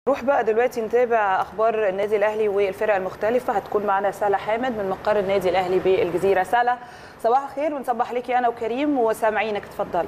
نروح بقى دلوقتي نتابع اخبار النادي الاهلي والفرق المختلفه هتكون معنا ساله حامد من مقر النادي الاهلي بالجزيره ساله صباح الخير ونصبح عليكي انا وكريم وسامعينك اتفضلي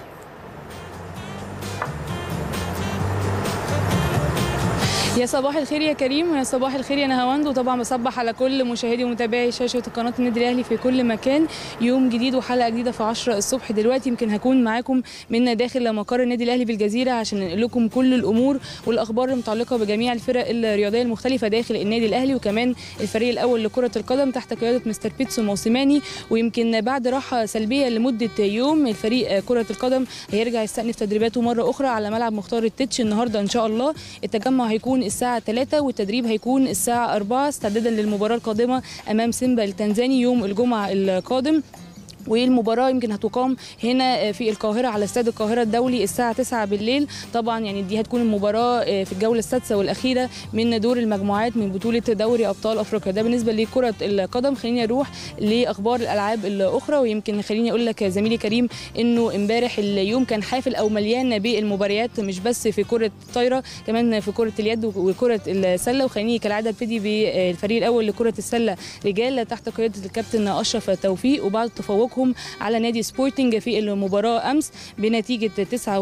يا صباح الخير يا كريم ويا صباح الخير يا نهاوند وطبعا بصبح على كل مشاهدي ومتابعي شاشه قناه النادي الاهلي في كل مكان يوم جديد وحلقه جديده في 10 الصبح دلوقتي يمكن هكون معاكم من داخل مقر النادي الاهلي بالجزيره عشان ننقل لكم كل الامور والاخبار المتعلقه بجميع الفرق الرياضيه المختلفه داخل النادي الاهلي وكمان الفريق الاول لكره القدم تحت قياده مستر بيتسو موسيماني ويمكن بعد راحه سلبيه لمده يوم الفريق كره القدم هيرجع يستأنف تدريباته مره اخرى على ملعب مختار التتش النهارده ان شاء الله التجمع هيكون الساعه 3 والتدريب هيكون الساعه 4 استعدادا للمباراه القادمه امام سيمبا التنزاني يوم الجمعه القادم والمباراه يمكن هتقام هنا في القاهره على استاد القاهره الدولي الساعه 9 بالليل طبعا يعني دي هتكون المباراه في الجوله السادسه والاخيره من دور المجموعات من بطوله دوري ابطال افريقيا ده بالنسبه لكره القدم خليني اروح لاخبار الالعاب الاخرى ويمكن خليني اقول لك زميلي كريم انه امبارح اليوم كان حافل او مليان بالمباريات مش بس في كره الطايره كمان في كره اليد وكره السله وخليني كالعاده ابتدي بالفريق الاول لكره السله رجال تحت قياده الكابتن اشرف توفيق وبعد تفوق تفوقهم على نادي سبورتنج في المباراة أمس بنتيجة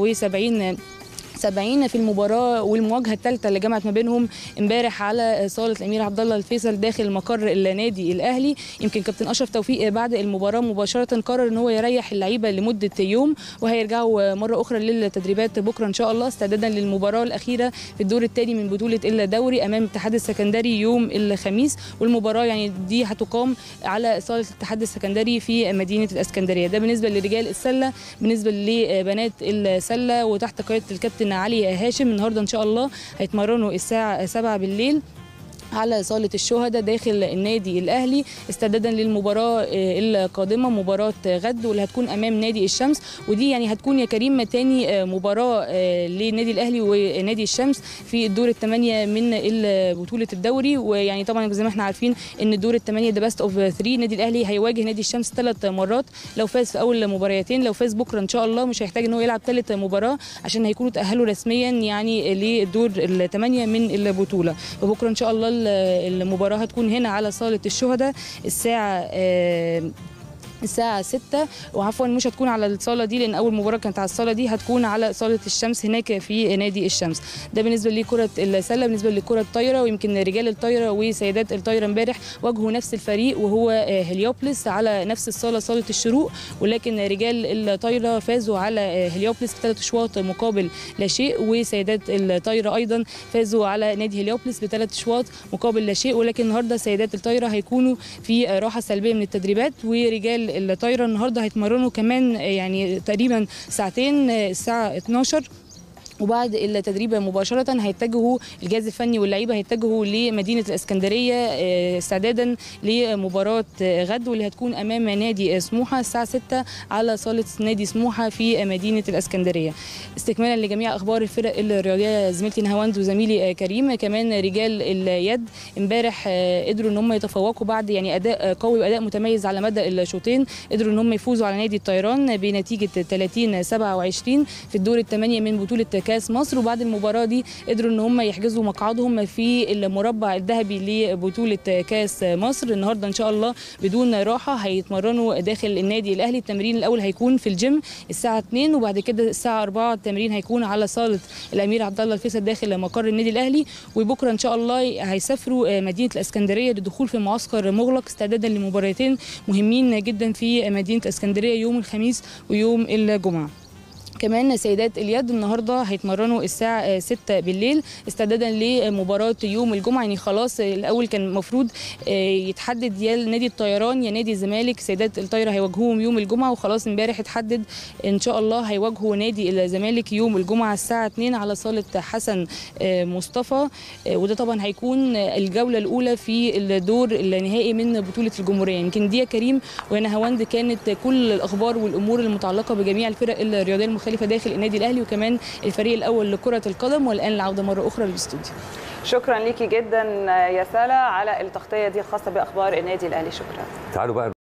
79 70 في المباراه والمواجهه الثالثه اللي جمعت ما بينهم امبارح على صاله الامير عبد الله الفيصل داخل مقر النادي الاهلي يمكن كابتن اشرف توفيق بعد المباراه مباشره قرر ان هو يريح اللعيبه لمده يوم وهيرجعوا مره اخرى للتدريبات بكره ان شاء الله استعدادا للمباراه الاخيره في الدور الثاني من بطوله الدوري امام الاتحاد السكندري يوم الخميس والمباراه يعني دي هتقام على صاله الاتحاد السكندري في مدينه الاسكندريه ده بالنسبه لرجال السله بالنسبه لبنات السله وتحت قياده الكابتن علي هاشم النهارده ان شاء الله هيتمرنوا الساعه 7 بالليل على صالة الشهداء داخل النادي الأهلي استعدادا للمباراة القادمة مباراة غد واللي هتكون أمام نادي الشمس ودي يعني هتكون يا كريم تاني مباراة للنادي الأهلي ونادي الشمس في الدور الثمانية من بطولة الدوري ويعني طبعا زي ما احنا عارفين ان الدور الثمانية ده باست اوف 3 النادي الأهلي هيواجه نادي الشمس ثلاث مرات لو فاز في أول مباريتين لو فاز بكرة إن شاء الله مش هيحتاج ان هو يلعب ثالث مباراة عشان هيكونوا تأهلوا رسميا يعني للدور الثمانية من البطولة وبكرة إن شاء الله المباراة هتكون هنا على صالة الشهداء الساعة الساعة 6 وعفوا مش هتكون على الصالة دي لأن أول مباراة كانت على الصالة دي هتكون على صالة الشمس هناك في نادي الشمس ده بالنسبة لكرة السلة بالنسبة لكرة الطايرة ويمكن رجال الطايرة وسيدات الطايرة امبارح واجهوا نفس الفريق وهو هليوبلس على نفس الصالة صالة الشروق ولكن رجال الطايرة فازوا على هليوبلس بثلاث أشواط مقابل لا شيء وسيدات الطايرة أيضا فازوا على نادي هليوبلس بثلاث أشواط مقابل لا شيء ولكن النهارده سيدات الطايرة هيكونوا في راحة سلبية من التدريبات ورجال الطايره النهارده هيتمرنوا كمان يعني تقريبا ساعتين الساعه 12 وبعد التدريب مباشرة هيتجهوا الجهاز الفني واللعيبة هيتجهوا لمدينة الإسكندرية استعدادا لمباراة غد واللي هتكون أمام نادي سموحة الساعة 6 على صالة نادي سموحة في مدينة الإسكندرية استكمالا لجميع أخبار الفرق الرياضية زميلتي نهاوند وزميلي كريم كمان رجال اليد امبارح قدروا ان هم يتفوقوا بعد يعني اداء قوي واداء متميز على مدى الشوطين قدروا ان هم يفوزوا على نادي الطيران بنتيجه 30 27 في الدور الثمانيه من بطوله كاس مصر وبعد المباراه دي قدروا ان هم يحجزوا مقعدهم في المربع الذهبي لبطوله كاس مصر النهارده ان شاء الله بدون راحه هيتمرنوا داخل النادي الاهلي التمرين الاول هيكون في الجيم الساعه 2 وبعد كده الساعه 4 التمرين هيكون على صاله الامير عبد الله الفيصل داخل مقر النادي الاهلي وبكره ان شاء الله هيسافروا مدينه الاسكندريه للدخول في معسكر مغلق استعدادا لمباراتين مهمين جدا في مدينه الاسكندريه يوم الخميس ويوم الجمعه كمان سيدات اليد النهارده هيتمرنوا الساعه 6 بالليل استعدادا لمباراه يوم الجمعه يعني خلاص الاول كان المفروض يتحدد يا نادي الطيران يا نادي الزمالك سيدات الطايره هيواجهوهم يوم الجمعه وخلاص امبارح اتحدد ان شاء الله هيواجهوا نادي الزمالك يوم الجمعه الساعه 2 على صاله حسن مصطفى وده طبعا هيكون الجوله الاولى في الدور النهائي من بطوله الجمهوريه يمكن دي يا كريم وانا هوند كانت كل الاخبار والامور المتعلقه بجميع الفرق الرياضيه المختلفه داخل النادي الاهلي وكمان الفريق الاول لكره القدم والان العوده مره اخرى للاستوديو شكرا ليكي جدا يا ساله على التغطيه دي الخاصه باخبار النادي الاهلي شكرا تعالوا بقى